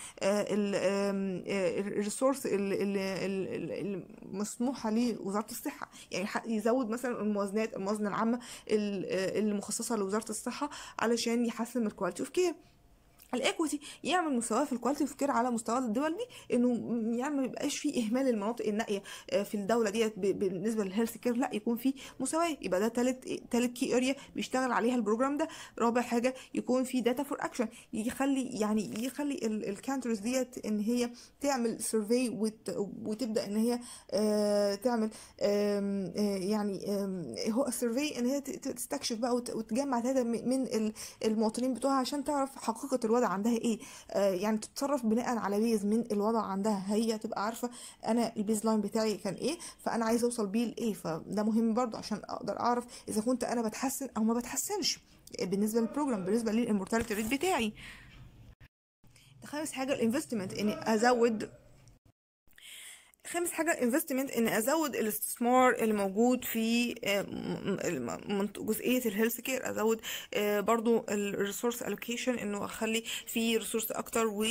الريسورس المسموحه لوزاره الصحه يعني يزود مثلا الموازنات الموازنه العامه اللي مخصصه لوزاره الصحه علشان يحسن من الكواليتي اوف كير الايكويتي يعمل مساواه في الكواليتي اوف كير على مستوى الدول دي انه يعني ما يبقاش في اهمال المناطق النائيه في الدوله ديت بالنسبه للهيلث كير لا يكون في مساواه يبقى ده ثالث ثالث كي اريا بيشتغل عليها البروجرام ده رابع حاجه يكون في داتا فور اكشن يخلي يعني يخلي الكانترز ديت ان هي تعمل سيرفي وتبدا ان هي تعمل يعني هو السيرفي ان هي تستكشف بقى وتجمع داتا من المواطنين بتوعها عشان تعرف حقيقه الوضع عندها ايه آه يعني تتصرف بناء على بيز من الوضع عندها هي تبقى عارفه انا البيز لاين بتاعي كان ايه فانا عايزه اوصل بيه لايه فده مهم برضو عشان اقدر اعرف اذا كنت انا بتحسن او ما بتحسنش بالنسبه للبروجرام بالنسبه للمورتاليتي ريت بتاعي خامس حاجه الانفستمنت اني ازود خامس حاجة الانفستمنت ان ازود الاستثمار اللي موجود في جزئية الهيلث كير ازود برضو الريسورس الوكيشن انه اخلي في ريسورس اكتر و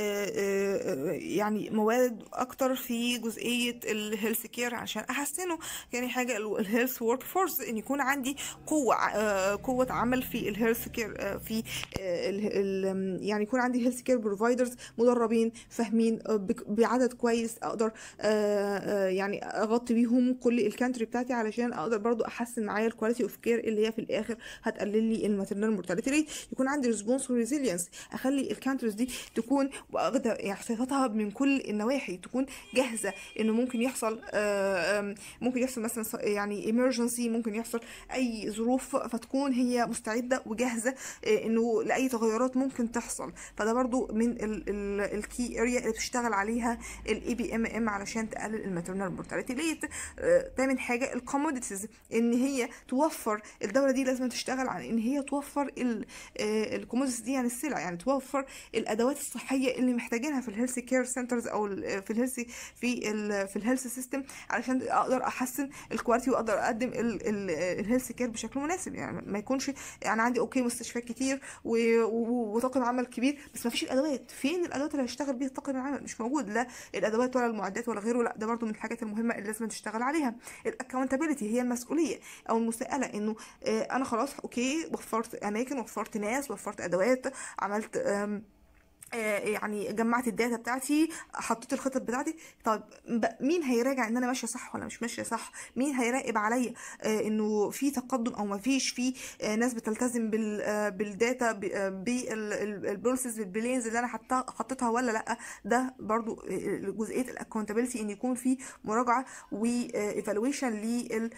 يعني موارد اكتر في جزئية الهيلث كير عشان احسنه يعني حاجة الهيلث ورك فورس ان يكون عندي قوة قوة عمل في الهيلث كير في يعني يكون عندي هيلث كير بروفايدرز مدربين فاهمين بعدد كويس اقدر يعني اغطي بيهم كل الكانتري بتاعتي علشان اقدر برضو احسن معايا الكواليتي اوف كير اللي هي في الاخر هتقلل لي الماتيرنال مورتاليتي ريت يكون عندي ريسبونس وريزيلينس اخلي الكانتريز دي تكون واخده احتياطاتها من كل النواحي تكون جاهزه انه ممكن يحصل ممكن يحصل مثلا يعني ايمرجنسي ممكن يحصل اي ظروف فتكون هي مستعده وجاهزه انه لاي تغيرات ممكن تحصل فده برضو من الكي اريا اللي بتشتغل عليها الاي بي ام ام علشان تقلل الماتيرنال مورتاليتي ريت تامن حاجه الكوموديتيز ان هي توفر الدوله دي لازم تشتغل على ان هي توفر الكوموديتيز دي يعني السلع يعني توفر الادوات الصحيه اللي محتاجينها في الهيلث كير سنترز او في الهيلث في ال في الهيلث سيستم علشان اقدر احسن الكواليتي واقدر اقدم الهيلث كير بشكل مناسب يعني ما يكونش يعني عندي اوكي مستشفيات كتير وطاقم عمل كبير بس ما فيش الادوات فين الادوات اللي هيشتغل بيها طاقم العمل مش موجود لا الادوات ولا المعدات ولا غيره لا ده برضو من الحاجات المهمه اللي لازم تشتغل عليها الاكونتابيلتي هي المسؤوليه او المساءله انه آه انا خلاص اوكي وفرت اماكن وفرت ناس وفرت ادوات عملت يعني جمعت الداتا بتاعتي حطيت الخطط بتاعتي طب مين هيراجع ان انا ماشيه صح ولا مش ماشيه صح مين هيراقب عليا انه في تقدم او ما فيش في ناس بتلتزم بالداتا بالبروسيس بالبلينز اللي انا حطيتها ولا لا ده برضو جزئيه الاكونتابيلتي ان يكون في مراجعه وايفالويشن لل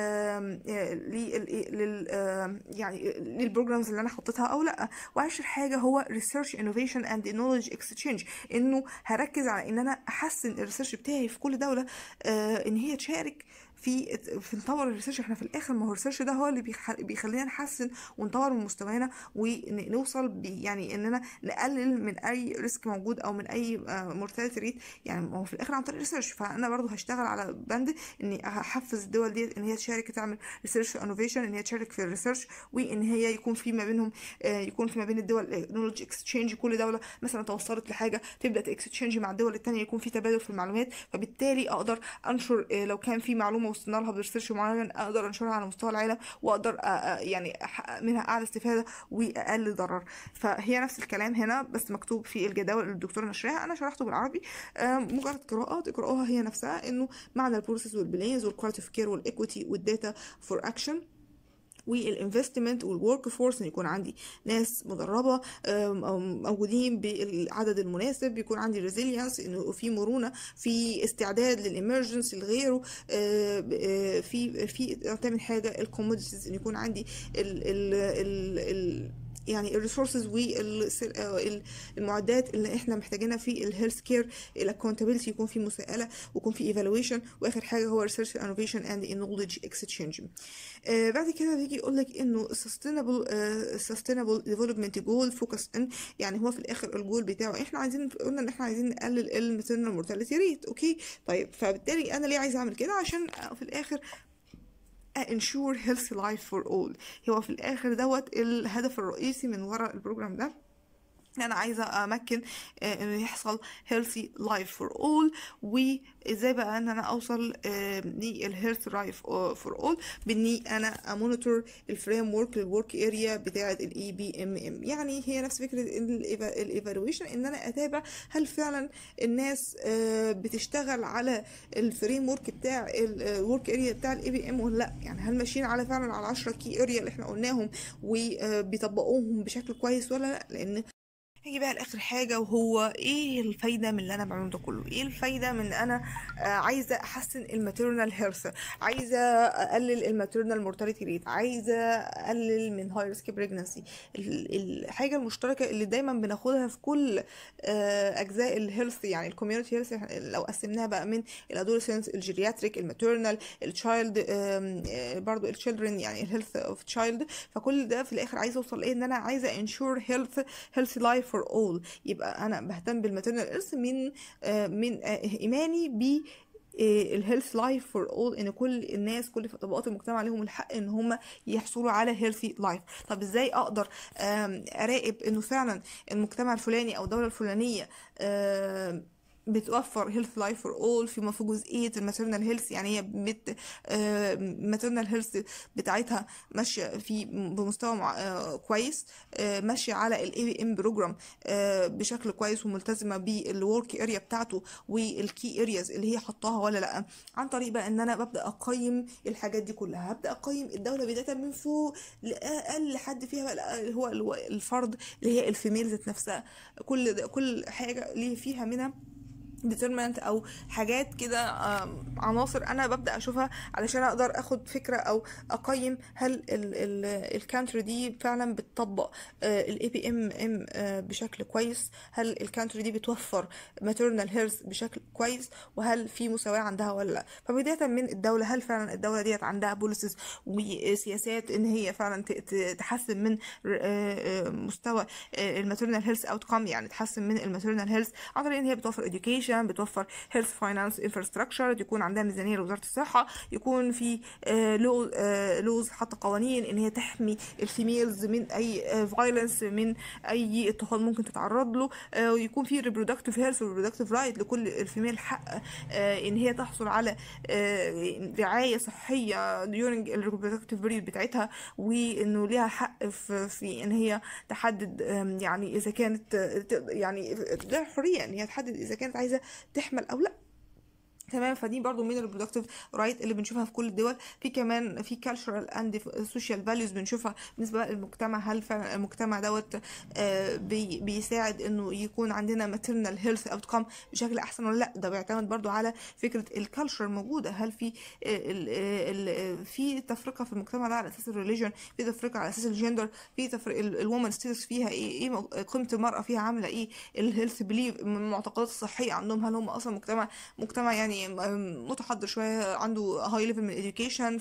لل يعني للبروجرامز اللي انا حطيتها او لا وعاشر حاجه هو ريسيرش انوفيشن اند نولج اكسشينج انه هركز على ان انا احسن الريسيرش بتاعي في كل دوله آه ان هي تشارك في في نطور الريسيرش احنا في الاخر ما هو الريسيرش ده هو اللي بيخلينا نحسن ونطور من مستوانا ونوصل يعني اننا نقلل من اي ريسك موجود او من اي مورتاليتي ريت يعني ما هو في الاخر عن طريق الريسيرش فانا برضو هشتغل على بند اني احفز الدول دي ان هي تشارك تعمل ريسيرش انوفيشن ان هي تشارك في الريسيرش وان هي يكون في ما بينهم يكون في ما بين الدول نولج اكسشينج كل دوله مثلا توصلت لحاجه تبدا تكسشينج مع الدول الثانيه يكون في تبادل في المعلومات فبالتالي اقدر انشر لو كان في معلومه وصلنا لها بريسيرش معين اقدر انشرها على مستوى العالم واقدر يعني احقق منها اعلى استفاده واقل ضرر فهي نفس الكلام هنا بس مكتوب في الجداول اللي الدكتوره نشرها انا شرحته بالعربي مجرد قراءه تقراوها هي نفسها انه معنى البروسيس والبلينز والكواليتي اوف كير والايكويتي والداتا فور اكشن والانفستمنت والورك فورس ان يكون عندي ناس مدربه موجودين بالعدد المناسب يكون عندي ريزيلينس انه في مرونه في استعداد للامرجنسي لغيره في في تامن حاجه الكوموديتيز ان يكون عندي ال ال ال يعني الريسورسز والمعدات اللي احنا محتاجينها في الهيلث كير الاكونتابيلتي يكون في مساءله ويكون في ايفالويشن واخر حاجه هو ريسيرش انوفيشن اند نولج اكسشينج بعد كده بيجي يقول لك انه sustainable uh, sustainable development goal focus ان يعني هو في الاخر الجول بتاعه احنا عايزين قلنا ان احنا عايزين نقلل الماتيرنال مورتاليتي ريت اوكي طيب فبالتالي انا ليه عايزه اعمل كده عشان في الاخر ensure healthy life for all هو في الاخر دوت الهدف الرئيسي من وراء البروجرام ده انا عايزه امكن انه يحصل healthy life for all وازاي بقى ان انا اوصل للهيلث لايف فور اول باني انا امونيتور الفريم ورك الورك اريا بتاعه الاي بي ام ام يعني هي نفس فكره الايفالويشن ان انا اتابع هل فعلا الناس بتشتغل على الفريم ورك بتاع الورك اريا بتاع الاي بي ام ولا لا يعني هل ماشيين على فعلا على 10 كي اريا اللي احنا قلناهم وبيطبقوهم بشكل كويس ولا لا لان هيجي بقى لاخر حاجه وهو ايه الفايده من اللي انا بعمله ده كله ايه الفايده من ان انا آه عايزه احسن الماتيرنال هيلث عايزه اقلل الماتيرنال مورتاليتي ريت عايزه اقلل من هاي ريسك بريجنسي الحاجه المشتركه اللي دايما بناخدها في كل آه اجزاء الهيلث يعني الكوميونتي هيلث لو قسمناها بقى من الادولسنس الجيرياتريك الماتيرنال التشايلد برضو التشيلدرن يعني الهيلث اوف تشايلد فكل ده في الاخر عايزه اوصل ايه ان انا عايزه انشور هيلث هيلث لايف فور اول يبقى انا بهتم بالماتيرنال ارث من من ايماني ب الهيلث لايف فور اول ان كل الناس كل طبقات المجتمع لهم الحق ان هم يحصلوا على هيلثي لايف طب ازاي اقدر اراقب انه فعلا المجتمع الفلاني او الدوله الفلانيه بتوفر هيلث لايف فور اول في في جزئيه الماتيرنال هيلث يعني هي بت الماتيرنال هيلث بتاعتها ماشيه في بمستوى مع... آه كويس آه ماشيه على الاي بي ام بروجرام آه بشكل كويس وملتزمه بالورك اريا بتاعته والكي ارياز اللي هي حطاها ولا لا عن طريق بقى ان انا ببدا اقيم الحاجات دي كلها هبدا اقيم الدوله بدايه من فوق لاقل حد فيها بقى هو الفرد اللي هي الفيميل ذات نفسها كل كل حاجه اللي فيها منها ديترمنت او حاجات كده عناصر انا ببدا اشوفها علشان اقدر اخد فكره او اقيم هل الكانتري دي فعلا بتطبق الاي بي ام ام بشكل كويس هل الكانتري دي بتوفر ماتيرنال هيلث بشكل كويس وهل في مساواه عندها ولا لا فبدايه من الدوله هل فعلا الدوله ديت عندها بوليسز وسياسات ان هي فعلا تحسن من مستوى الماتيرنال هيلث اوتكم يعني تحسن من الماتيرنال هيلث عن طريق ان هي بتوفر education بتوفر هيلث فاينانس انفراستراكشر يكون عندها ميزانيه لوزاره الصحه يكون في لو لوز حاطه قوانين ان هي تحمي الفيميلز من اي فايلنس من اي اضطهاد ممكن تتعرض له ويكون في ريبرودكتيف هيلث وريبرودكتيف رايت لكل الفيميل حق ان هي تحصل على رعايه صحيه during الريبرودكتيف بيريود بتاعتها وانه ليها حق في, في ان هي تحدد يعني اذا كانت يعني ده حريه ان هي تحدد اذا كانت عايزه تحمل او لا تمام فدي برضو من البرودكتيف رايت اللي بنشوفها في كل الدول في كمان في كالتشرال اند سوشيال فاليوز بنشوفها بالنسبه للمجتمع هل فعلا المجتمع دوت آه بي بيساعد انه يكون عندنا ماتيرنال هيلث اوتكم بشكل احسن ولا لا ده بيعتمد برضو على فكره الكالتشر الموجوده هل في ال ال في تفرقه في المجتمع ده على اساس الريليجن في تفرقه على اساس الجندر في تفرقه الومن ستيتس فيها ايه ايه قيمه المراه فيها عامله ايه الهيلث بليف المعتقدات الصحيه عندهم هل هم اصلا مجتمع مجتمع يعني متحضر شويه عنده هاي ليفل من education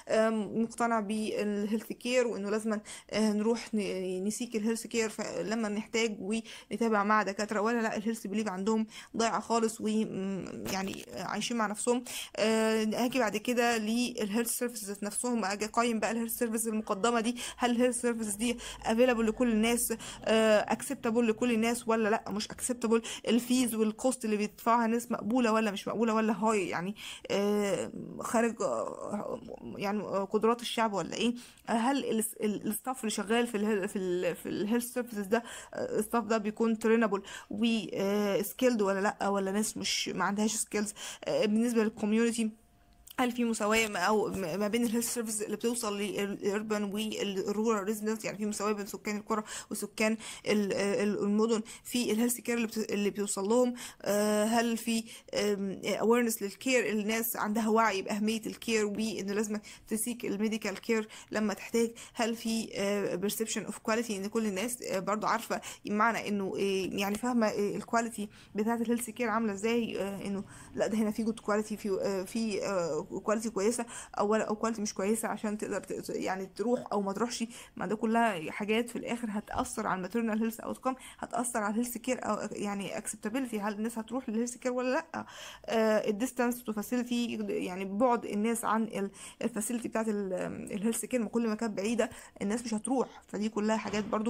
فمقتنع بالهيلث كير وانه لازم نروح نسيك الهيلث كير لما نحتاج ونتابع مع دكاتره ولا لا الهيلث بليف عندهم ضايعه خالص ويعني عايشين مع نفسهم هاجي بعد كده للهيلث سيرفيسز ذات نفسهم اجي اقيم بقى الهيلث سيرفيس المقدمه دي هل الهيلث سيرفيس دي افيلابل لكل الناس اكسبتابل لكل الناس ولا لا مش اكسبتابل الفيز والكوست اللي بيدفعها ناس مقبوله ولا مش مقبوله ولا هاي يعني خارج يعني قدرات الشعب ولا ايه هل الستاف اللي شغال في ال في ال في الهيلث سيرفيسز ده الستاف ده بيكون ترينابل وسكيلد ولا لا ولا ناس مش ما عندهاش سكيلز بالنسبه للكوميونتي هل في مساواة او ما بين الهيلث سيرفيس اللي بتوصل للاربن والرورال ريزيدنس يعني في مساواة بين سكان القرى وسكان المدن في الهيلث كير اللي بيوصل لهم هل في اويرنس للكير الناس عندها وعي باهمية الكير وان لازم تسيك الميديكال كير لما تحتاج هل في بيرسبشن اوف كواليتي ان كل الناس برضو عارفة معنى انه يعني فاهمة الكواليتي بتاعة الهيلث كير عاملة ازاي انه لا ده هنا في جود كواليتي في في كواليتي كويسه او او كواليتي مش كويسه عشان تقدر يعني تروح او ما تروحش ما ده كلها حاجات في الاخر هتاثر على الماتيرنال هيلث اوت كوم هتاثر على الهيلث كير او يعني اكسبتابيلتي هل الناس هتروح للهيلث كير ولا لا الديستانس تو فاسيلتي يعني بعد الناس عن الفاسيلتي بتاعت الهيلث كير ما كل ما كانت بعيده الناس مش هتروح فدي كلها حاجات برضو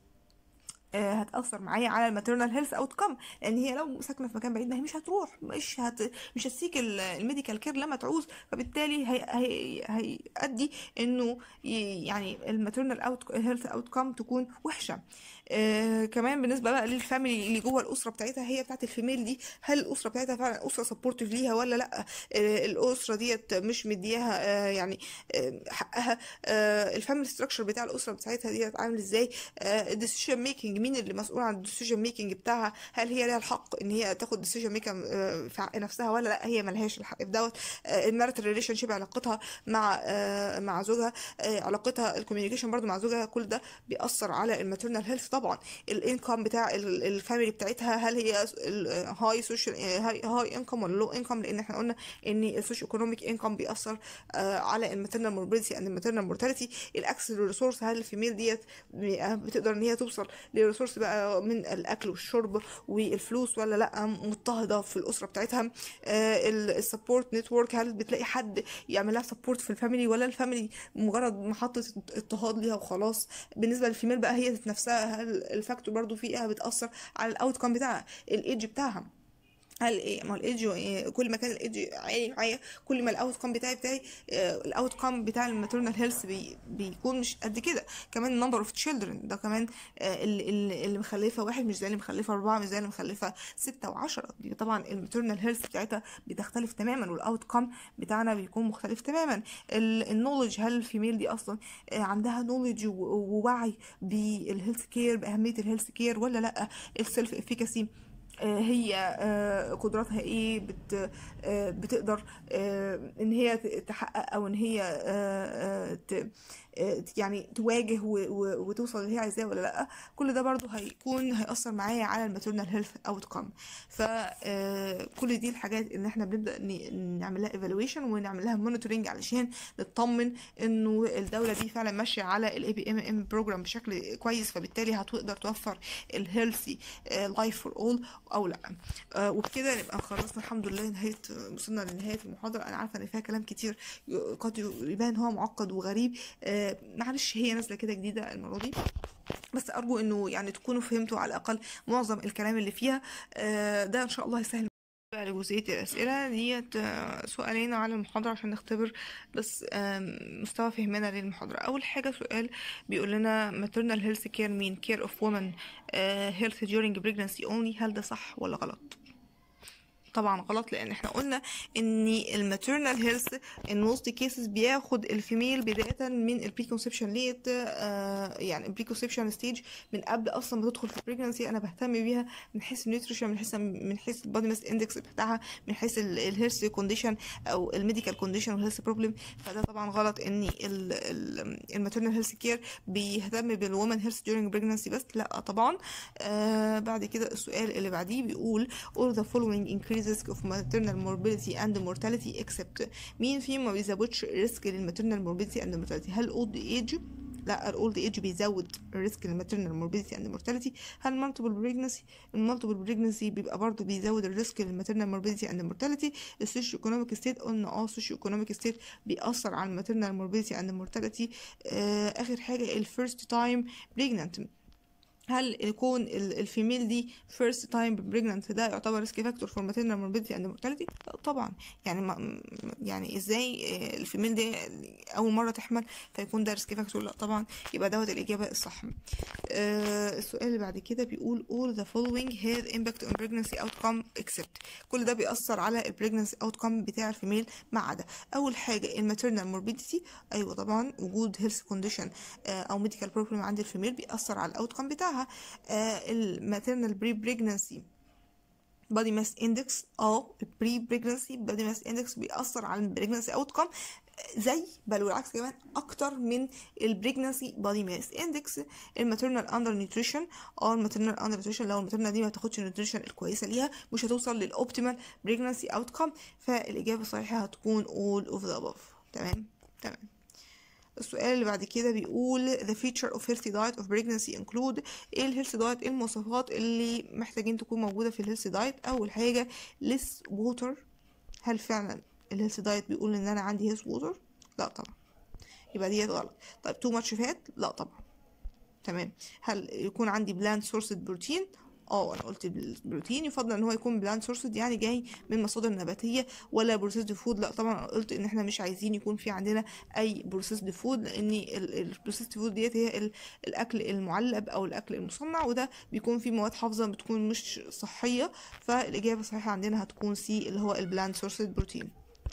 هتاثر معايا على الماتيرنال هيلث اوت كم لان هي لو ساكنه في مكان بعيد ما هي مش هتروح مش هت مش هتسيك الميديكال كير لما تعوز فبالتالي هي هي هيؤدي انه يعني الماتيرنال اوت هيلث اوت كم تكون وحشه آه كمان بالنسبه بقى للفاميلي اللي جوه الاسره بتاعتها هي بتاعت الفيميل دي هل الاسره بتاعتها فعلا اسره سبورتيف ليها ولا لا آه الاسره ديت مش مدياها آه يعني آه حقها آه الفاميلي ستراكشر بتاع الاسره بتاعتها ديت عامل ازاي آه الديسيجن ميكنج مين اللي مسؤول عن الديسيجن ميكنج بتاعها هل هي ليها الحق ان هي تاخد ديسيجن ميكنج في حق نفسها ولا لا هي ملهاش الحق في دوت الماريتال ريليشن شيب علاقتها مع آه مع زوجها آه علاقتها الكوميونيكيشن برضو مع زوجها كل ده بيأثر على الماتيرنال هيلث طبعا الانكم بتاع الفاميلي بتاعتها هل هي هاي سوشيال هاي انكم ولا لو انكم لان احنا قلنا ان السوشيو ايكونوميك انكم بيأثر آه على الماتيرنال موربيديتي اند الماتيرنال مورتاليتي الاكسس للريسورس هل الفيميل ديت بتقدر ان هي توصل للريسورس بقى من الاكل والشرب والفلوس ولا لا مضطهده في الاسره بتاعتها السبورت نتورك هل بتلاقي حد يعمل لها سبورت في الفاميلي ولا الفاميلي مجرد محطه اضطهاد ليها وخلاص بالنسبه للفيميل بقى هي نفسها هل الفاكتور برضو فيها بتاثر على الاوت كوم بتاعها الايدج بتاعها هل ايه ما الايدج كل ما كان الايدج عالي معايا كل ما الاوت كوم بتاعي بتاعي الاوت كوم بتاع الماتيرنال هيلث بي بيكون مش قد كده كمان النمبر اوف تشيلدرن ده كمان اللي, اللي مخلفه واحد مش زي اللي مخلفه اربعه مش زي اللي مخلفه سته وعشره دي طبعا الماتيرنال هيلث بتاعتها بتختلف تماما والاوت كوم بتاعنا بيكون مختلف تماما النولج هل الفيميل دي اصلا عندها نولج ووعي بالهيلث كير باهميه الهيلث كير ولا لا السيلف افيكاسي هي قدراتها ايه بت بتقدر ان هي تحقق او ان هي يعني تواجه وتوصل اللي هي عايزاه ولا لا كل ده برضو هيكون هيأثر معايا على الماتيرنال هيلث اوت كوم فكل دي الحاجات ان احنا بنبدا نعمل لها ايفالويشن ونعمل لها مونيتورنج علشان نطمن انه الدوله دي فعلا ماشيه على الاي بي ام ام بروجرام بشكل كويس فبالتالي هتقدر توفر الهيلثي لايف فور اول او لا وبكده نبقى خلصنا الحمد لله نهايه وصلنا لنهايه المحاضره انا عارفه ان فيها كلام كتير قد يبان هو معقد وغريب معلش هي نازله كده جديده المره دي بس ارجو انه يعني تكونوا فهمتوا على الاقل معظم الكلام اللي فيها ده ان شاء الله يسهل بقى لجزئية الأسئلة ديت سؤالين على المحاضرة عشان نختبر بس مستوى فهمنا للمحاضرة أول حاجة سؤال بيقول لنا maternal health care mean care of women health during pregnancy only هل ده صح ولا غلط؟ طبعا غلط لان احنا قلنا ان الماتيرنال هيلث ان موست كيسز بياخد الفيميل بدايه من البري كونسبشن ليت آه يعني البري كونسبشن ستيج من قبل اصلا ما تدخل في البريجنسي انا بهتم بيها من حيث النيوتريشن من حيث من حيث البادي ماس اندكس بتاعها من حيث الهيلث كونديشن او الميديكال كونديشن والهيلث بروبلم فده طبعا غلط ان الماتيرنال هيلث كير بيهتم بالومن هيلث during pregnancy بس لا طبعا آه بعد كده السؤال اللي بعديه بيقول all the following increase risk of maternal morbidity and mortality except مين فيهم ما بيزودش ريسك للماترنال morbidity and mortality هل old age لا الاولد ايج بيزود الريسك للماترنال موربيديتي اند مورتاليتي هل مالتيبل بريجنسي المالتيبل بريجنسي بيبقى برضه بيزود الريسك للماترنال موربيديتي اند مورتاليتي السوشيو ايكونوميك ستيت قلنا اه السوشيو ايكونوميك ستيت بيأثر على الماترنال موربيديتي اند مورتاليتي اخر حاجه الفيرست تايم بريجننت هل يكون ال- الفيميل دي first time pregnant ده يعتبر risk factor for maternal morbidity and mortality؟ لا طبعا يعني ما يعني ازاي آه، الفيميل دي اول مره تحمل فيكون ده risk factor؟ لا طبعا يبقى دوت الاجابه الصح آه السؤال اللي بعد كده بيقول all the following have impact on pregnancy outcome except كل ده بيأثر على ال pregnancy outcome بتاع الفيميل ما عدا اول حاجه الماتيرنال morbidity ايوه طبعا وجود health condition آه او medical problem عند الفيميل بيأثر على الاوتكم بتاعها الماتيرنال بري بريجنسي بادي ماس اندكس اه البري بريجنسي بادي ماس اندكس بيأثر على البريجنسي اوتكم زي بل والعكس كمان اكتر من البريجنسي بادي ماس اندكس الماتيرنال اندر نيوتريشن اه الماتيرنال اندر نيوتريشن لو الماتيرنال دي ما بتاخدش النيوتريشن الكويسه ليها مش هتوصل للاوبتيمال بريجنسي اوتكم فالاجابه الصحيحه هتكون all of the above تمام تمام السؤال اللي بعد كده بيقول the feature of healthy diet of pregnancy include ايه الهيلثي دايت ايه المواصفات اللي محتاجين تكون موجودة في الهيلثي دايت اول حاجة less water هل فعلا الهيلثي دايت بيقول ان انا عندي less water لا طبعا يبقى ديت غلط طيب too much fat لا طبعا تمام هل يكون عندي بلانت سورسد بروتين اه انا قلت البروتين يفضل ان هو يكون بلانت سورسد يعني جاي من مصادر نباتيه ولا بروسيسد فود لا طبعا قلت ان احنا مش عايزين يكون في عندنا اي بروسيسد فود لان البروسيسد فود ديت هي ال- الاكل المعلب او الاكل المصنع وده بيكون فيه مواد حافظه بتكون مش صحيه فالاجابه الصحيحه عندنا هتكون سي اللي هو البلانت سورسد بروتين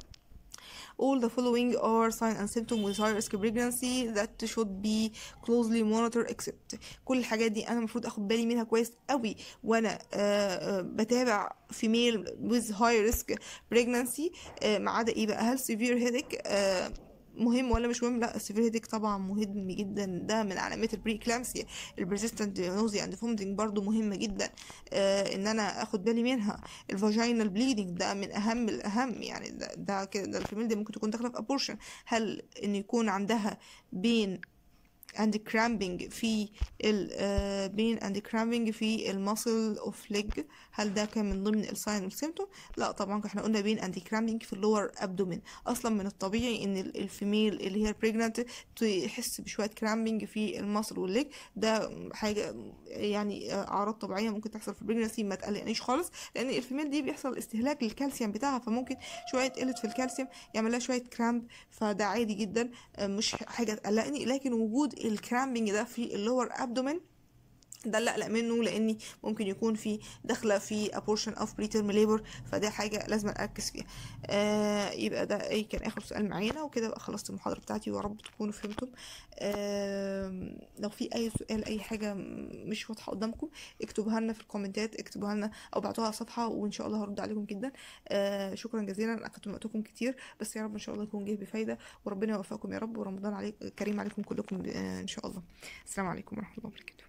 All the following are signs and symptoms with high risk pregnancy that should be closely monitored except كل الحاجات دي انا المفروض اخد بالي منها كويس قوي وانا آه، آه، بتابع female with high risk pregnancy آه، ما عدا ايه بقى هل severe headache آه، مهم ولا مش مهم لا السيفير هيديك طبعا مهم جدا ده من علامات البري كلامسيا البريزيستنت نوزي اند فومتنج برضو مهمه جدا آه ان انا اخد بالي منها الفاجينال بليدنج ده من اهم الاهم يعني ده, ده كده ده الفيميل دي ممكن تكون داخله في ابورشن هل ان يكون عندها بين اند كرامبنج في ال آه، بين اند كرامبنج في الماسل اوف ليج هل ده كان من ضمن الساين والسيمتوم لا طبعا احنا قلنا بين اند كرامبنج في اللور ابدومين اصلا من الطبيعي ان ال- الفيميل اللي هي البريجنانت تحس بشويه كرامبنج في الماسل والليج ده حاجه يعني آه، اعراض طبيعيه ممكن تحصل في البريجنسي ما تقلقنيش خالص لان الفيميل دي بيحصل استهلاك للكالسيوم بتاعها فممكن شويه قله في الكالسيوم يعمل لها شويه كرامب فده عادي جدا آه، مش حاجه تقلقني لكن وجود الكرامبنج ده في اللور ابدومين ده اللي اقلق منه لاني ممكن يكون في داخله في abortion of preterm labor فده حاجه لازم اركز فيها آه يبقى ده اي كان اخر سؤال معانا وكده بقى خلصت المحاضره بتاعتي ويا رب تكونوا فهمتم آه لو في اي سؤال اي حاجه مش واضحه قدامكم اكتبوها لنا في الكومنتات اكتبوها لنا او ابعتوها على الصفحه وان شاء الله هرد عليكم جدا آه شكرا جزيلا اخدتم وقتكم كتير بس يا رب ان شاء الله يكون جه بفايده وربنا يوفقكم يا رب ورمضان عليك كريم عليكم كلكم آه ان شاء الله السلام عليكم ورحمه الله وبركاته